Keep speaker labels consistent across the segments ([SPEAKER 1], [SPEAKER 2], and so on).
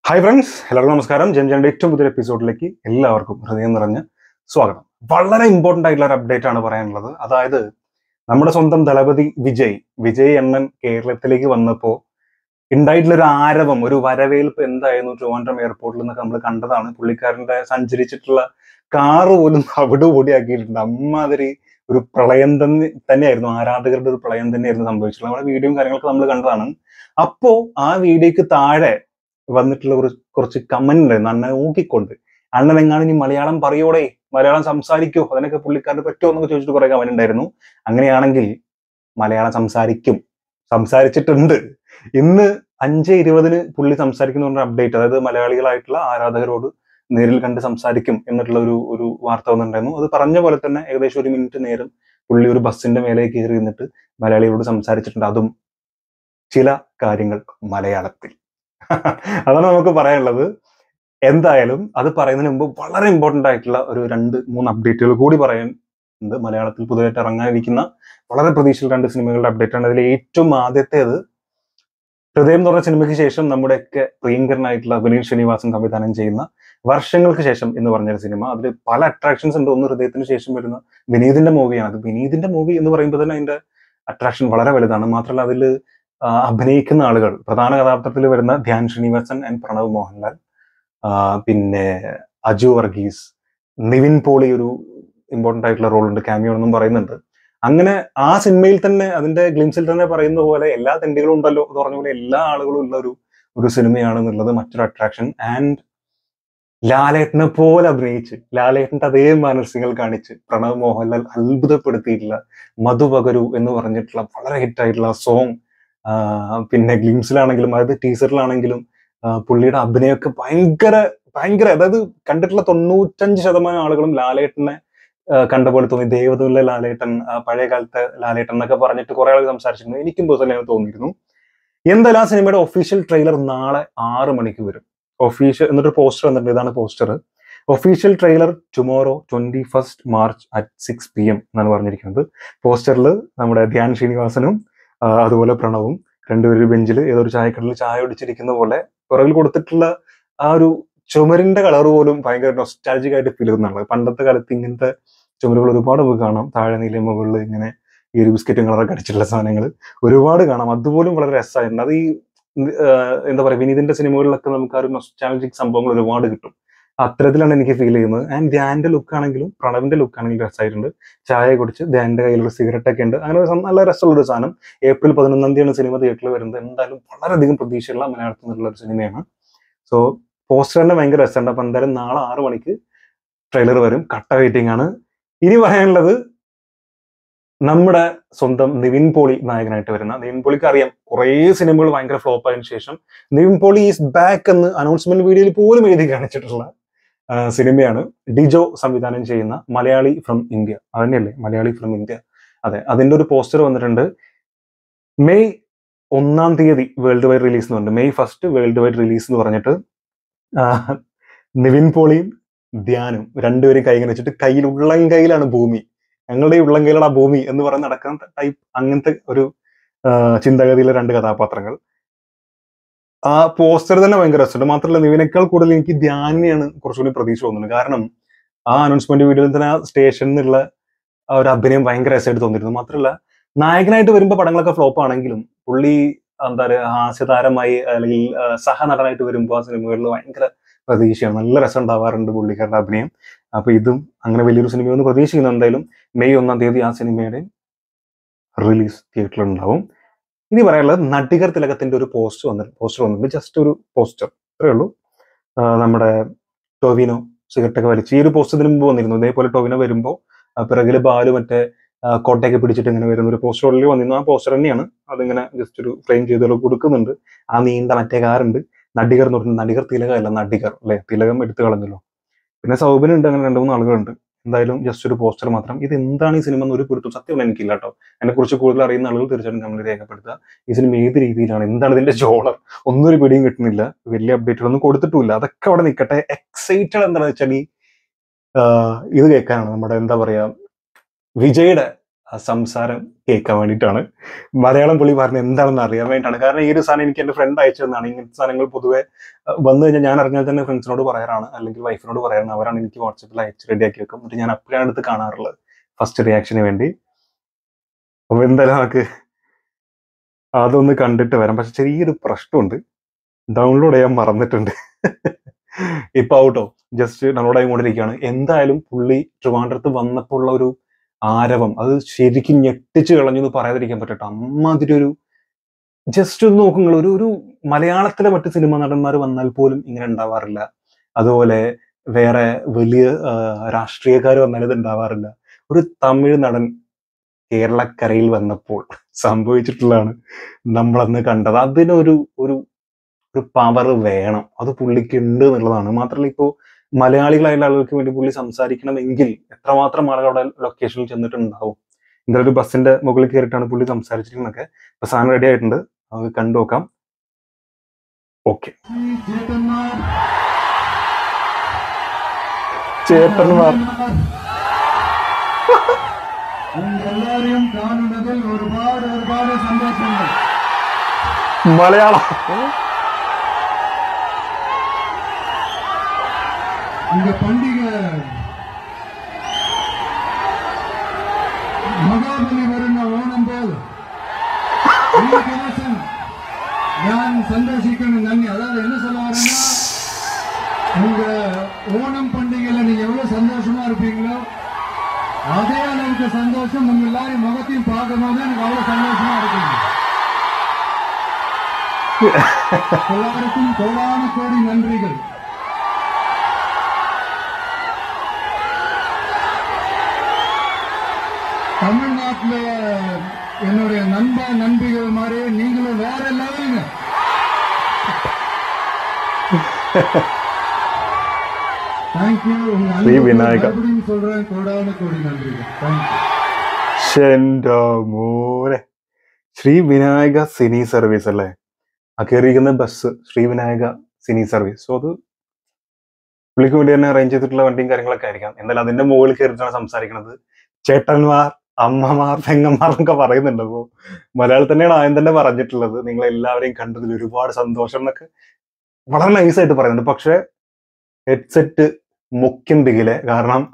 [SPEAKER 1] Hi friends എല്ലാവർക്കും നമസ്കാരം ജംജാന്റെ ഏറ്റവും പുതിയ എപ്പിസോഡിലേക്ക് എല്ലാവർക്കും ഹൃദയം നിറഞ്ഞ സ്വാഗതം വളരെ ഇമ്പോർട്ടന്റ് ആയിട്ടുള്ള ഒരു അപ്ഡേറ്റ് ആണ് പറയാനുള്ളത് അതായത് നമ്മുടെ സ്വന്തം ദളപതി വിജയ് വിജയ് എണ്ണൻ കേരളത്തിലേക്ക് വന്നപ്പോ ഉണ്ടായിട്ടുള്ള ഒരു ആരവം ഒരു വരവേൽപ്പ് എന്തായിരുന്നു ട്രിവാൻഡ്രം എയർപോർട്ടിൽ നിന്നൊക്കെ നമ്മൾ കണ്ടതാണ് പുള്ളിക്കാരന്റെ സഞ്ചരിച്ചിട്ടുള്ള കാറ് പോലും അവിടെ ഓടിയാക്കിയിട്ടുണ്ട് അമ്മാതിരി ഒരു പ്രളയം തന്നെ തന്നെയായിരുന്നു ആരാധകരുടെ ഒരു പ്രളയം തന്നെയായിരുന്നു സംഭവിച്ചിട്ടുള്ളത് നമ്മുടെ വീഡിയോയും കാര്യങ്ങളൊക്കെ നമ്മൾ കണ്ടതാണ് അപ്പോ ആ വീഡിയോക്ക് താഴെ വന്നിട്ടുള്ള ഒരു കുറച്ച് കമന്റ് ഉണ്ടായിരുന്നു അണ്ണനെ ഊക്കിക്കൊണ്ട് അണ്ണൻ എങ്ങാനും ഇനി മലയാളം പറയോടെ മലയാളം സംസാരിക്കോ അതിനൊക്കെ പുള്ളിക്കാരന് പറ്റുമോ എന്നൊക്കെ ചോദിച്ചിട്ട് കുറെ കമന്റ് ഉണ്ടായിരുന്നു അങ്ങനെയാണെങ്കിൽ മലയാളം സംസാരിക്കും സംസാരിച്ചിട്ടുണ്ട് ഇന്ന് അഞ്ച് ഇരുപതിന് പുള്ളി സംസാരിക്കുന്ന പറഞ്ഞ അപ്ഡേറ്റ് അതായത് മലയാളികളായിട്ടുള്ള ആരാധകരോട് നേരിൽ കണ്ട് സംസാരിക്കും എന്നിട്ടുള്ള ഒരു ഒരു വാർത്ത വന്നിട്ടുണ്ടായിരുന്നു അത് പറഞ്ഞ പോലെ തന്നെ ഏകദേശം ഒരു മിനിറ്റ് നേരം പുള്ളി ഒരു ബസ്സിന്റെ മേലെ കയറി നിന്നിട്ട് മലയാളികളോട് സംസാരിച്ചിട്ടുണ്ട് അതും ചില കാര്യങ്ങൾ മലയാളത്തിൽ അതാണ് നമുക്ക് പറയാനുള്ളത് എന്തായാലും അത് പറയുന്നതിന് മുമ്പ് വളരെ ഇമ്പോർട്ടന്റ് ആയിട്ടുള്ള ഒരു രണ്ട് മൂന്ന് അപ്ഡേറ്റുകൾ കൂടി പറയാനുണ്ട് മലയാളത്തിൽ പുതുതായിട്ട് ഇറങ്ങാനിരിക്കുന്ന വളരെ പ്രതീക്ഷയിൽ രണ്ട് സിനിമകളുടെ അപ്ഡേറ്റ് ആണ് അതിൽ ഏറ്റവും ആദ്യത്തേത് ഹൃദയം എന്ന് പറഞ്ഞ സിനിമയ്ക്ക് ശേഷം നമ്മുടെയൊക്കെ പ്രിയങ്കരനായിട്ടുള്ള വിനീത് ശ്രീനിവാസൻ സംവിധാനം ചെയ്യുന്ന വർഷങ്ങൾക്ക് ശേഷം എന്ന് പറഞ്ഞൊരു സിനിമ അതിൽ പല അട്രാക്ഷൻസ് ഉണ്ട് ഒന്ന് ഹൃദയത്തിന് ശേഷം വരുന്ന വിനീതിന്റെ മൂവിയാണ് അത് വിനീതിന്റെ മൂവി എന്ന് പറയുമ്പോൾ തന്നെ അതിന്റെ അട്രാക്ഷൻ വളരെ വലുതാണ് മാത്രമല്ല അതിൽ അഭിനയിക്കുന്ന ആളുകൾ പ്രധാന കഥാപാത്രത്തിൽ വരുന്ന ധ്യാൻ ശ്രീനിവാസൻ ആൻഡ് പ്രണവ് മോഹൻലാൽ ആ, പിന്നെ അജു വർഗീസ് നിവിൻ പോളി ഒരു ഇമ്പോർട്ടന്റ് ആയിട്ടുള്ള റോൾ ഉണ്ട് ക്യാമിയോ എന്നും പറയുന്നുണ്ട് അങ്ങനെ ആ സിനിമയിൽ തന്നെ അതിന്റെ ഗ്ലിംസിൽ തന്നെ പറയുന്ന പോലെ എല്ലാ തെണ്ടികളും ഉണ്ടല്ലോ എന്ന് പറഞ്ഞ പോലെ എല്ലാ ആളുകളും ഉള്ള ഒരു ഒരു സിനിമയാണ് എന്നുള്ളത് മറ്റൊരു അട്രാക്ഷൻ ആൻഡ് ലാലേട്ടനെ പോലെ അഭിനയിച്ച് ലാലേട്ടന്റെ അതേ മാനസികങ്ങൾ കാണിച്ച് പ്രണവ് മോഹൻലാൽ അത്ഭുതപ്പെടുത്തിയിട്ടുള്ള മധു പകരു എന്ന് പറഞ്ഞിട്ടുള്ള വളരെ ഹിറ്റായിട്ടുള്ള സോങ് പിന്നെ ഗ്ലിംസിലാണെങ്കിലും അതായത് ടീസറിലാണെങ്കിലും ആ, പുള്ളിയുടെ അഭിനയമൊക്കെ ഭയങ്കര ഭയങ്കര അതായത് കണ്ടിട്ടുള്ള തൊണ്ണൂറ്റഞ്ച് ശതമാനം ആളുകളും ലാലേട്ടനെ ആ, കണ്ട പോലെ തോന്നി ദേവതുള്ള ലാലേട്ടൻ ആ, പഴയ കാലത്തെ ലാലേട്ടൻ എന്നൊക്കെ പറഞ്ഞിട്ട് കുറെ ആളുകൾ സംസാരിച്ചിരുന്നു എനിക്കും പേഴ്സണലി അങ്ങനെ തോന്നിയിരുന്നു എന്തായാലും ആ സിനിമയുടെ ഒഫീഷ്യൽ ട്രെയിലർ നാളെ ആറ് മണിക്ക് വരും ഒഫീഷ്യൽ എന്നിട്ട് പോസ്റ്റർ വന്നിട്ടുണ്ട് ഇതാണ് poster official trailer tomorrow twenty first March at six P M എന്നാണ് പറഞ്ഞിരിക്കുന്നത് പോസ്റ്ററിൽ നമ്മുടെ ധ്യാൻ ശ്രീനിവാസനും ആ, അതുപോലെ പ്രണവും രണ്ടുപേരും ബെഞ്ചിൽ ഏതോ ഒരു ചായക്കടലിൽ ചായ ഒടിച്ചിരിക്കുന്ന പോലെ പുറകിൽ കൊടുത്തിട്ടുള്ള ആ ഒരു ചുമരിന്റെ കളർ പോലും ഭയങ്കര നൊസ്റ്റാലജിക് ആയിട്ട് ഫീൽ ചെയ്യുന്നതാണ് പണ്ടത്തെ കാലത്ത് ഇങ്ങനത്തെ ചുമരുകൾ ഒരുപാട് നമുക്ക് കാണാം താഴെ നീല മുകളിൽ ഇങ്ങനെ ഈ ഒരു ബിസ്ക്കറ്റും കളറൊക്കെ അടിച്ചിട്ടുള്ള സാധനങ്ങൾ ഒരുപാട് കാണാം അതുപോലും വളരെ രസമായിട്ടുണ്ട് അത് ഈ ആ, എന്താ പറയുക വിനീതിന്റെ സിനിമകളിലൊക്കെ നമുക്ക് ആ ഒരു നൊസ്റ്റാലജിക് സംഭവങ്ങൾ ഒരുപാട് കിട്ടും അത്തരത്തിലാണ് എനിക്ക് ഫീൽ ചെയ്യുന്നത് ആൻഡ് ധ്യാന്റെ ലുക്ക് ആണെങ്കിലും പ്രണവിന്റെ ലുക്ക് ആണെങ്കിലും രസമായിട്ടുണ്ട് ചായ കുടിച്ച് ധ്യാന്റെ കയ്യിലൊരു സിഗരറ്റ് ഒക്കെ ഉണ്ട് അങ്ങനെ ഒരു സം- നല്ല രസമുള്ള ഒരു സാധനം ഏപ്രിൽ പതിനൊന്നാം തീയതിയാണ് സിനിമ തിയേറ്ററിൽ വരുന്നത് എന്തായാലും വളരെയധികം പ്രതീക്ഷയുള്ള മലയാളത്തിൽ നിന്നുള്ള ഒരു സിനിമയാണ് സോ പോസ്റ്റർ തന്നെ ഭയങ്കര രസമുണ്ട് അപ്പൊ എന്തായാലും നാളെ ആറ് മണിക്ക് ട്രെയിലർ വരും കട്ട വെയിറ്റിംഗ് ആണ് ഇനി പറയാനുള്ളത് നമ്മുടെ സ്വന്തം നിവിൻ പോളി നായകനായിട്ട് വരുന്ന നിവിൻ പോളിക്ക് അറിയാം കുറേ സിനിമകൾ ഭയങ്കര ഫ്ലോപ്പ് ആയതിനു ശേഷം നിവിൻ പോളി ഈസ് ബാക്ക് എന്ന് അനൗൺസ്മെന്റ് വീഡിയോയിൽ പോലും എഴുതി കാണിച്ചിട്ടുള്ള ആ, സിനിമയാണ് ഡിജോ സംവിധാനം ചെയ്യുന്ന മലയാളി ഫ്രം ഇന്ത്യ അതന്നെയല്ലേ മലയാളി ഫ്രം ഇന്ത്യ അതെ അതിന്റെ ഒരു പോസ്റ്റർ വന്നിട്ടുണ്ട് മെയ് ഒന്നാം തീയതി വേൾഡ് വൈഡ് റിലീസ് എന്നുണ്ട് May first worldwide release എന്ന് പറഞ്ഞിട്ട് ആ, നിവിൻ പോളിയും ധ്യാനും രണ്ടുപേരും കൈ ഇങ്ങനെ വെച്ചിട്ട് കയ്യിൽ ഉള്ളം കയ്യിലാണ് ഭൂമി ഞങ്ങളുടെ ഈ ഉള്ളം കയ്യിലാണ് ആ ഭൂമി എന്ന് പറയുന്ന നടക്കുന്ന ടൈപ്പ് അങ്ങനത്തെ ഒരു ആ, ചിന്താഗതിയിലെ രണ്ട് കഥാപാത്രങ്ങൾ ആ പോസ്റ്റർ തന്നെ ഭയങ്കര രസമുണ്ട് മാത്രമല്ല നിവിനേക്കാൾ കൂടുതൽ എനിക്ക് ധ്യാനിനെയാണ് കുറച്ചുകൂടി പ്രതീക്ഷ തോന്നുന്നത് കാരണം ആ അനൗൺസ്മെന്റ് വീഡിയോയിൽ തന്നെ ആ സ്റ്റേഷനിൽ നിന്നുള്ള ആ ഒരു അഭിനയം ഭയങ്കര രസമായിട്ട് തോന്നിയിരുന്നു മാത്രമല്ല നായകനായിട്ട് വരുമ്പോൾ പടങ്ങളൊക്കെ ഫ്ലോപ്പ് ആണെങ്കിലും പുള്ളി എന്താ പറയുക ഹാസ്യതാരമായി അല്ലെങ്കിൽ ആ, സഹനടനായിട്ട് വരുമ്പോൾ ആ സിനിമകളിൽ ഭയങ്കര പ്രതീക്ഷയാണ് നല്ല രസം ഉണ്ടാവാറുണ്ട് പുള്ളിക്കാരുടെ അഭിനയം അപ്പൊ ഇതും അങ്ങനെ വലിയൊരു സിനിമയൊന്നും പ്രതീക്ഷിക്കുന്നു എന്തായാലും മെയ് ഒന്നാം തീയതി ആ സിനിമയുടെ റിലീസ് തിയേറ്ററിൽ ഉണ്ടാവും ഇനി പറയാനുള്ളത് നടികർ തിലകത്തിന്റെ ഒരു പോസ്റ്റ് വന്നിട്ട് പോസ്റ്റർ വന്നിട്ടുണ്ട് ജസ്റ്റ് ഒരു പോസ്റ്റർ അത്രേ ഉള്ളൂ ആ, നമ്മുടെ ടോവിനോ സിഗരറ്റൊക്കെ വലിച്ച് ഈ ഒരു പോസ്റ്റ് ഇതിന് മുമ്പ് വന്നിരുന്നു ഇതേപോലെ ടോവിനോ വരുമ്പോൾ പിറകില് ബാല് മറ്റേ ആ, കോട്ടയൊക്കെ പിടിച്ചിട്ട് ഇങ്ങനെ വരുന്ന ഒരു പോസ്റ്റർ ഉള്ളിൽ വന്നിരുന്നു ആ പോസ്റ്റർ തന്നെയാണ് അതിങ്ങനെ ജസ്റ്റ് ഒരു ഫ്രെയിം ചെയ്ത് കൊടുക്കുന്നുണ്ട് ആ നീണ്ട മറ്റേ കാറുണ്ട് നടികർ എന്ന് പറഞ്ഞാൽ നടികർ തിലകമല്ല നടികർ അല്ലെ തിലകം എടുത്തു കളഞ്ഞല്ലോ പിന്നെ സൗബിനുണ്ട് അങ്ങനെ രണ്ട് മൂന്ന് ആളുകളുണ്ട് എന്തായാലും ജസ്റ്റ് ഒരു പോസ്റ്റർ മാത്രം ഇത് എന്താണ് ഈ സിനിമ എന്ന് ഒരു പിടുത്തം സത്യം എനിക്കില്ല കേട്ടോ അതിനെക്കുറിച്ച് കൂടുതൽ അറിയുന്ന ആളുകൾ തീർച്ചയായിട്ടും കമന്റ് രേഖപ്പെടുത്തുക ഈ സിനിമ ഏത് രീതിയിലാണ് എന്താണ് ഇതിന്റെ ജോളർ ഒന്നും ഒരു പിടിയും കിട്ടുന്നില്ല വലിയ അപ്ഡേറ്റുകളൊന്നും കൊടുത്തിട്ടുമില്ല അതൊക്കെ അവിടെ നിൽക്കട്ടെ എക്സൈറ്റഡ് എന്താണെന്ന് വെച്ചാൽ ഈ ആഹ് ഇത് കേൾക്കാനാണ് നമ്മുടെ എന്താ പറയാ വിജയുടെ ആ സംസാരം കേൾക്കാൻ വേണ്ടിയിട്ടാണ് മലയാളം പുള്ളി പറഞ്ഞത് എന്താണെന്ന് അറിയാൻ വേണ്ടിയിട്ടാണ് കാരണം ഈ ഒരു സാധനം എനിക്ക് എൻ്റെ ഫ്രണ്ട് അയച്ചു തന്നാണ് ഇങ്ങനത്തെ സാധനങ്ങൾ പൊതുവെ അഹ് വന്നു കഴിഞ്ഞാൽ ഞാൻ അറിഞ്ഞാൽ തന്നെ ഫ്രണ്ട്സിനോട് പറയാറാണ് അല്ലെങ്കിൽ വൈഫിനോട് പറയാറാണ് അവരാണ് എനിക്ക് വാട്സപ്പിൽ അയച്ച് റെഡിയാക്കി വെക്കും എന്നിട്ട് ഞാൻ അപ്പോഴാണ് എടുത്ത് കാണാറുള്ളത് ഫസ്റ്റ് റിയാക്ഷന് വേണ്ടി അപ്പൊ എന്തായാലും നമുക്ക് അതൊന്ന് കണ്ടിട്ട് വരാം പക്ഷെ ചെറിയൊരു പ്രശ്നമുണ്ട് ഡൗൺലോഡ് ചെയ്യാൻ മറന്നിട്ടുണ്ട് ഇപ്പൊ ഔട്ടോ ജസ്റ്റ് ഡൗൺലോഡ് ആയിക്കൊണ്ടിരിക്കുകയാണ് എന്തായാലും പുള്ളി ട്രിവാൻഡ്രത്ത് വന്നപ്പോൾ ഉള്ള ഒരു ആരവം അത് ശരിക്കും ഞെട്ടിച്ച് കളഞ്ഞു എന്ന് പറയാതിരിക്കാൻ പറ്റട്ടെ അമ്മാതിരി ഒരു ജസ്റ്റ് ഒന്ന് നോക്കുങ്ങൾ ഒരു ഒരു മലയാളത്തിലെ മറ്റ് സിനിമാ നടന്മാർ വന്നാൽ പോലും ഇങ്ങനെ ഉണ്ടാവാറില്ല അതുപോലെ വേറെ വലിയ രാഷ്ട്രീയക്കാർ വന്നാൽ ഇത് ഉണ്ടാവാറില്ല ഒരു തമിഴ് നടൻ കേരളക്കരയിൽ വന്നപ്പോൾ സംഭവിച്ചിട്ടുള്ളതാണ് നമ്മളന്ന് കണ്ടത് അതിനൊരു ഒരു ഒരു പവർ വേണം അത് പുള്ളിക്ക് ഉണ്ട് എന്നുള്ളതാണ് മാത്രമല്ല ഇപ്പോൾ മലയാളികളായുള്ള ആളുകൾക്ക് വേണ്ടി പുള്ളി സംസാരിക്കണമെങ്കിൽ എത്രമാത്രം ആളുകൾ അവിടെ ലൊക്കേഷനിൽ ചെന്നിട്ടുണ്ടാവും എന്തായാലും ഒരു ബസ്സിന്റെ മുകളിൽ കയറിയിട്ടാണ് പുള്ളി സംസാരിച്ചിരിക്കുന്നതൊക്കെ ഇപ്പൊ സാധനം റെഡി ആയിട്ടുണ്ട് നമുക്ക് കണ്ടു നോക്കാം ഓക്കെ
[SPEAKER 2] ചേട്ടന്മാർ
[SPEAKER 1] ചേട്ടന്മാർ
[SPEAKER 2] നിങ്ങളെല്ലാവരെയും കാണുന്നതിൽ ഒരുപാട് ഒരുപാട് സന്തോഷമുണ്ട്
[SPEAKER 1] മലയാളം
[SPEAKER 2] இந்த பண்டிகை മഹാബലി വരുന്ന ഓണം പോൽ ഈ ദിവസം ഞാൻ സന്തോഷിக்கணும் നന്ദി அதாவது என்ன சொல்ல வரேன்னா உங்க ஓணம் பண்டிகையில நீங்க எவ்வளவு சந்தோஷமா இருப்பீங்களோ அதே அளவுக்கு சந்தோஷம் உங்க எல்லாரும் முகத்தையும் பார்க்கும்போது எனக்கு அவ்வளவு சந்தோஷமா இருக்குங்க எல்லாருக்கும் கோடான கோடி நன்றிகள் தமிழ்நாட்டுல என்னுடைய நண்ப நண்பிகள் மாதிரி நீங்களும் வேற லெவலுங்க தேங்க்யூ உங்க
[SPEAKER 1] ஸ்ரீ
[SPEAKER 2] அன்புக்கு
[SPEAKER 1] விநாயகா.
[SPEAKER 2] மறுபடியும் சொல்றேன் கோடான கோடி நன்றிகள் தேங்க்யூ
[SPEAKER 1] എന്റെ മോനെ ശ്രീ വിനായക സിനി സർവീസ് അല്ലേ ആ കയറിയിരിക്കുന്ന bus Sree Vinayaka Sini service so അത് പുള്ളിക്ക് വേണ്ടി തന്നെ അറേഞ്ച് ചെയ്തിട്ടുള്ള വണ്ടിയും കാര്യങ്ങളൊക്കെ ആയിരിക്കാം എന്തായാലും അതിന്റെ മുകളിൽ കയറിയിട്ടാണ് സംസാരിക്കുന്നത് ചേട്ടന്മാർ അമ്മമാർ പെങ്ങന്മാർ എന്നൊക്കെ പറയുന്നുണ്ട് അപ്പോ മലയാളം തന്നെയാണ് ആദ്യം തന്നെ പറഞ്ഞിട്ടുള്ളത് നിങ്ങൾ എല്ലാവരെയും കണ്ടതിൽ ഒരുപാട് സന്തോഷം എന്നൊക്കെ വളരെ നൈസായിട്ട് പറയുന്നുണ്ട് പക്ഷെ ഹെഡ്സെറ്റ് മുഖ്യം ബിഗിലെ കാരണം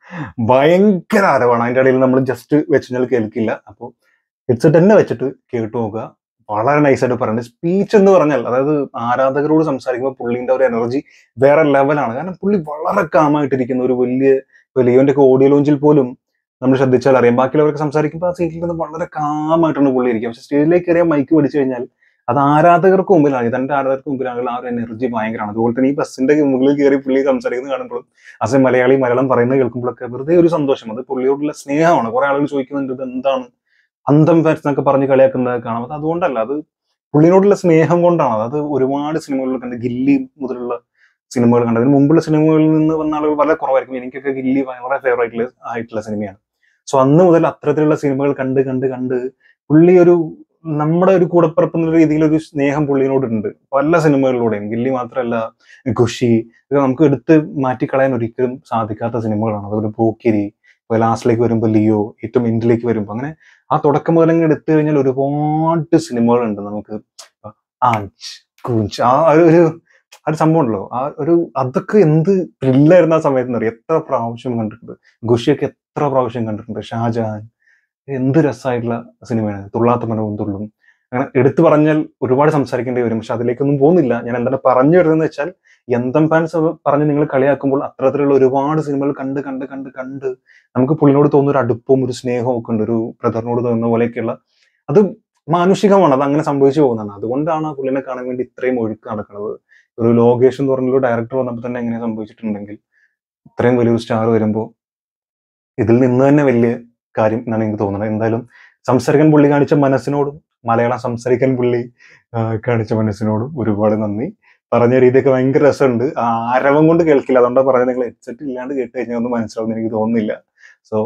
[SPEAKER 1] ഭയങ്കര ആരവാണ് അതിന്റെ ഇടയിൽ നമ്മൾ ജസ്റ്റ് വെച്ച് കഴിഞ്ഞാൽ കേൾക്കില്ല അപ്പോൾ ഹെഡ്സെറ്റ് തന്നെ വെച്ചിട്ട് കേട്ടു നോക്കുക വളരെ നൈസായിട്ട് പറയുന്നത് സ്പീച്ച് എന്ന് പറഞ്ഞാൽ അതായത് ആരാധകരോട് സംസാരിക്കുമ്പോൾ പുള്ളിന്റെ ഒരു എനർജി വേറെ ലെവലാണ് കാരണം പുള്ളി വളരെ കാമായിട്ടിരിക്കുന്ന ഒരു വലിയ ഇപ്പൊ ലിയോന്റെ ഒക്കെ ഓഡിയോ ലോഞ്ചിൽ പോലും നമ്മൾ ശ്രദ്ധിച്ചാൽ അറിയാം ബാക്കിയുള്ളവർക്ക് സംസാരിക്കുമ്പോൾ ആ സീറ്റിൽ നിന്ന് വളരെ കാമായിട്ടാണ് പുള്ളി ഇരിക്കുക പക്ഷെ സ്റ്റേജിലേക്ക് കയറിയ മൈക്ക് പിടിച്ചു കഴിഞ്ഞാൽ അത് ആരാധകർക്ക് മുമ്പിലാണ് തന്റെ ആരാധകർക്ക് മുമ്പിലാണെങ്കിൽ ആ ഒരു എനർജി ഭയങ്കരമാണ് അതുപോലെ തന്നെ ഈ ബസ്സിന്റെ മുകളിൽ കയറി പുള്ളി സംസാരിക്കുന്നത് കാണുമ്പോൾ അസെ മലയാളി മലയാളം പറയുന്നത് കേൾക്കുമ്പോഴൊക്കെ വെറുതെ ഒരു സന്തോഷം അത് പുള്ളിയോടുള്ള സ്നേഹമാണ് കുറെ ആളുകൾ ചോദിക്കുന്നുണ്ട് ഇത് എന്താണ് അന്തം ഫാൻസ് എന്നൊക്കെ പറഞ്ഞ് കളിയാക്കുന്നത് കാണാം അത് അതുകൊണ്ടല്ല അത് പുള്ളിനോടുള്ള സ്നേഹം കൊണ്ടാണ് അത് ഒരുപാട് സിനിമകളിൽ കണ്ട് ഗില്ലി മുതലുള്ള സിനിമകൾ കണ്ടത് അതിന് മുമ്പുള്ള സിനിമകളിൽ നിന്ന് വന്ന ആളുകൾ വളരെ കുറവായിരിക്കും എനിക്കൊക്കെ ഗില്ലി വളരെ ഫേവറേറ്റ് ആയിട്ടുള്ള സിനിമയാണ് സോ അന്ന് മുതൽ അത്തരത്തിലുള്ള സിനിമകൾ കണ്ട് കണ്ട് കണ്ട് പുള്ളി ഒരു നമ്മുടെ ഒരു കൂടപ്പിറപ്പ് എന്ന രീതിയിൽ ഒരു സ്നേഹം പുള്ളിനോടുണ്ട് പല സിനിമകളിലൂടെയും ഗില്ലി മാത്രമല്ല ഖുഷി ഇത് നമുക്ക് എടുത്ത് മാറ്റിക്കളയാൻ ഒരിക്കലും സാധിക്കാത്ത സിനിമകളാണ് അതുപോലെ പോക്കിരി ഇപ്പോൾ ലാസ്റ്റിലേക്ക് വരുമ്പോൾ ലിയോ ഏറ്റവും എൻഡിലേക്ക് വരുമ്പോൾ അങ്ങനെ ആ തുടക്കം മുതൽ അങ്ങ് എടുത്തു കഴിഞ്ഞാൽ ഒരുപാട് സിനിമകളുണ്ട് നമുക്ക് ആഞ്ച് കൂഞ്ച് ആ ഒരു ഒരു ആ ഒരു സംഭവം ഉണ്ടല്ലോ ആ ഒരു അതൊക്കെ എന്ത് ത്രില്ലായിരുന്നു ആ സമയത്ത് അറിയാം എത്ര പ്രാവശ്യം കണ്ടിട്ടുണ്ട് ഖുഷിയൊക്കെ എത്ര പ്രാവശ്യം കണ്ടിട്ടുണ്ട് ഷാജഹാൻ എന്ത് രസമായിട്ടുള്ള സിനിമയാണ് തുള്ളാത്ത മനവും തുള്ളും അങ്ങനെ എടുത്തു പറഞ്ഞാൽ ഒരുപാട് സംസാരിക്കേണ്ടി വരും പക്ഷെ അതിലേക്കൊന്നും പോകുന്നില്ല ഞാൻ എന്താണ് പറഞ്ഞു വരുന്നതെന്ന് വെച്ചാൽ യന്തം ഫാൻസ് പറഞ്ഞ് നിങ്ങൾ കളിയാക്കുമ്പോൾ അത്തരത്തിലുള്ള ഒരുപാട് സിനിമകൾ കണ്ട് കണ്ട് കണ്ട് കണ്ട് നമുക്ക് പുള്ളിനോട് തോന്നുന്ന ഒരു അടുപ്പവും ഒരു സ്നേഹവും ഒക്കെ ഉണ്ട് ഒരു ബ്രദറിനോട് തോന്നുന്ന പോലെയൊക്കെയുള്ള അത് മാനുഷികമാണ് അത് അങ്ങനെ സംഭവിച്ചു പോകുന്നതാണ് അതുകൊണ്ടാണ് ആ പുള്ളിനെ കാണാൻ വേണ്ടി ഇത്രയും ഒഴുക്ക് നടക്കുന്നത് ഒരു ലോകേഷ് എന്ന് പറഞ്ഞൊരു ഡയറക്ടർ വന്നപ്പോൾ തന്നെ എങ്ങനെ സംഭവിച്ചിട്ടുണ്ടെങ്കിൽ ഇത്രയും വലിയൊരു സ്റ്റാർ വരുമ്പോൾ ഇതിൽ നിന്ന് തന്നെ വലിയ കാര്യം എന്നാണ് എനിക്ക് തോന്നുന്നത് എന്തായാലും സംസാരിക്കാൻ പുള്ളി കാണിച്ച മനസ്സിനോടും മലയാളം സംസാരിക്കാൻ പുള്ളി ആ, കാണിച്ച മനസ്സിനോടും ഒരുപാട് നന്ദി പറഞ്ഞ രീതിയൊക്കെ ഭയങ്കര രസമുണ്ട് ആ ആരവം കൊണ്ട് കേൾക്കില്ല അതുകൊണ്ടാണ് പറഞ്ഞത് നിങ്ങൾ ഹെഡ്സെറ്റ് ഇല്ലാണ്ട് കേട്ട് കഴിഞ്ഞാൽ ഒന്നും മനസ്സിലാവുന്ന എനിക്ക് തോന്നുന്നില്ല സോ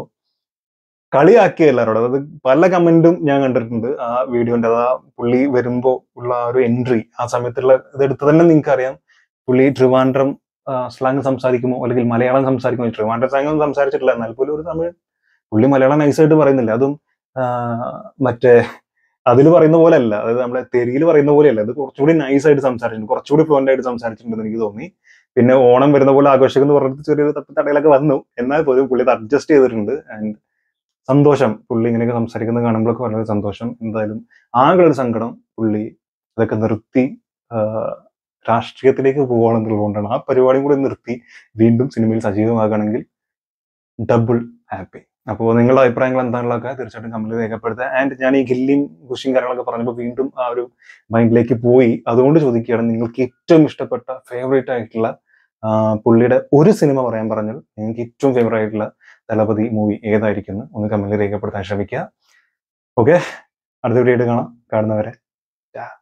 [SPEAKER 1] കളിയാക്കിയ എല്ലാവരോടും അതായത് പല കമന്റും ഞാൻ കണ്ടിട്ടുണ്ട് ആ വീഡിയോന്റെ അതാ പുള്ളി വരുമ്പോ ഉള്ള ആ ഒരു എൻട്രി ആ സമയത്തുള്ള ഇതെടുത്ത് തന്നെ നിങ്ങൾക്ക് അറിയാം പുള്ളി ട്രിവാൻഡ്രം സ്ലാങ് സംസാരിക്കുമോ അല്ലെങ്കിൽ മലയാളം സംസാരിക്കുമോ ട്രിവാൻഡ്രം സ്ലാങ് ഒന്നും സംസാരിച്ചിട്ടില്ല എന്നാൽ പോലും ഒരു തമിഴ് പുള്ളി മലയാളം നൈസായിട്ട് പറയുന്നില്ല അതും മറ്റേ അതിൽ പറയുന്ന പോലെ അല്ല അതായത് നമ്മളെ തെരിയിൽ പറയുന്ന പോലെയല്ല ഇത് കുറച്ചുകൂടി നൈസ് ആയിട്ട് സംസാരിച്ചിട്ടുണ്ട് കുറച്ചുകൂടി ഫ്ലുവൻ്റ് ആയിട്ട് സംസാരിച്ചിട്ടുണ്ടെന്ന് എനിക്ക് തോന്നി പിന്നെ ഓണം വരുന്ന പോലെ ആഘോഷിക്കുന്ന പറഞ്ഞിട്ട് ചെറിയൊരു തപ്പി തടയിലൊക്കെ വന്നു എന്നാൽ പോലും പുള്ളി അത് അഡ്ജസ്റ്റ് ചെയ്തിട്ടുണ്ട് ആൻഡ് സന്തോഷം പുള്ളി ഇങ്ങനെയൊക്കെ സംസാരിക്കുന്നത് കാണുമ്പോഴൊക്കെ വളരെ സന്തോഷം എന്തായാലും ആകെ ഒരു സങ്കടം പുള്ളി അതൊക്കെ നിർത്തി ആഹ് രാഷ്ട്രീയത്തിലേക്ക് പോവുകയാണെന്നുള്ളതുകൊണ്ടാണ് ആ പരിപാടിയും കൂടി നിർത്തി വീണ്ടും സിനിമയിൽ സജീവമാകണമെങ്കിൽ ഡബിൾ ഹാപ്പി അപ്പോൾ നിങ്ങളുടെ അഭിപ്രായങ്ങൾ എന്താണുള്ളതൊക്കെ തീർച്ചയായിട്ടും കമന്റിൽ രേഖപ്പെടുത്തുക ആൻഡ് ഞാൻ ഈ ഗില്ലിയും ഖുഷിയും കാര്യങ്ങളൊക്കെ പറഞ്ഞപ്പോൾ വീണ്ടും ആ ഒരു മൈൻഡിലേക്ക് പോയി അതുകൊണ്ട് ചോദിക്കുകയാണ് നിങ്ങൾക്ക് ഏറ്റവും ഇഷ്ടപ്പെട്ട ഫേവറേറ്റ് ആയിട്ടുള്ള ആ, പുള്ളിയുടെ ഒരു സിനിമ പറയാൻ പറഞ്ഞാൽ നിങ്ങൾക്ക് ഏറ്റവും ഫേവറേറ്റ് ആയിട്ടുള്ള ദളപതി മൂവി ഏതായിരിക്കും എന്ന് ഒന്ന് കമന്റിൽ രേഖപ്പെടുത്താൻ ശ്രമിക്കുക ഓക്കെ അടുത്ത വീഡിയോ ആയിട്ട് കാണാം കാണുന്നവരെ